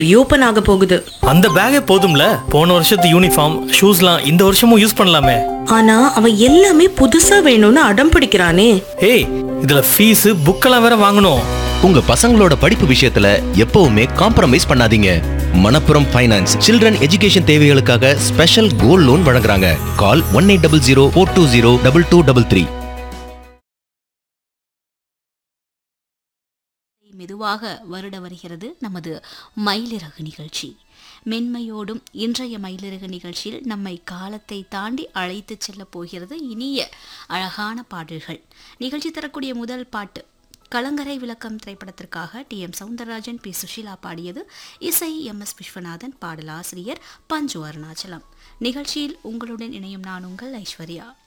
reopen ஆக போகுது அந்த பேக்கே போதும்ல போன வருஷத்து யூனிஃபார்ம் ஷூஸ்லாம் இந்த வருஷமும் யூஸ் பண்ணலாமே ஆனா அவன் எல்லாமே புதுசா வேணும்னு அடம் பிடிக்கிறானே ஏய் இதுல ஃபீஸ் புக்கெல்லாம் வேற வாங்கணும் உங்க பசங்களோட படிப்பு விஷயத்துல எப்பவுமே காம்ப்ரமைஸ் பண்ணாதீங்க மணப்புரம் ஃபைனான்ஸ் சில்ட்ரன் எஜுகேஷன் தேவைகளுக்காக ஸ்பெஷல் கோல்ட் லோன் வழங்குறாங்க call one eight double zero four two zero double two double three மெதுவாக வருட வருகிறது நமது மயிலிறகு நிகழ்ச்சி மென்மையோடும் இன்றைய மயிலிறகு நிகழ்ச்சியில் நம்மை காலத்தை தாண்டி அழைத்துச் செல்லப் போகிறது இனிய அழகான பாடல்கள் நிகழ்ச்சி தரக்கூடிய முதல் பாட்டு கலங்கரை விளக்கம் திரைப்படத்திற்காக T M Soundararajan P Susheela பாடியது இசை எம் எஸ் விஸ்வநாதன் பாடலாசிரியர் பஞ்சு அருணாச்சலம் நிகழ்ச்சியில் உங்களுடன் இணையும் நான் உங்கள் ஐஸ்வர்யா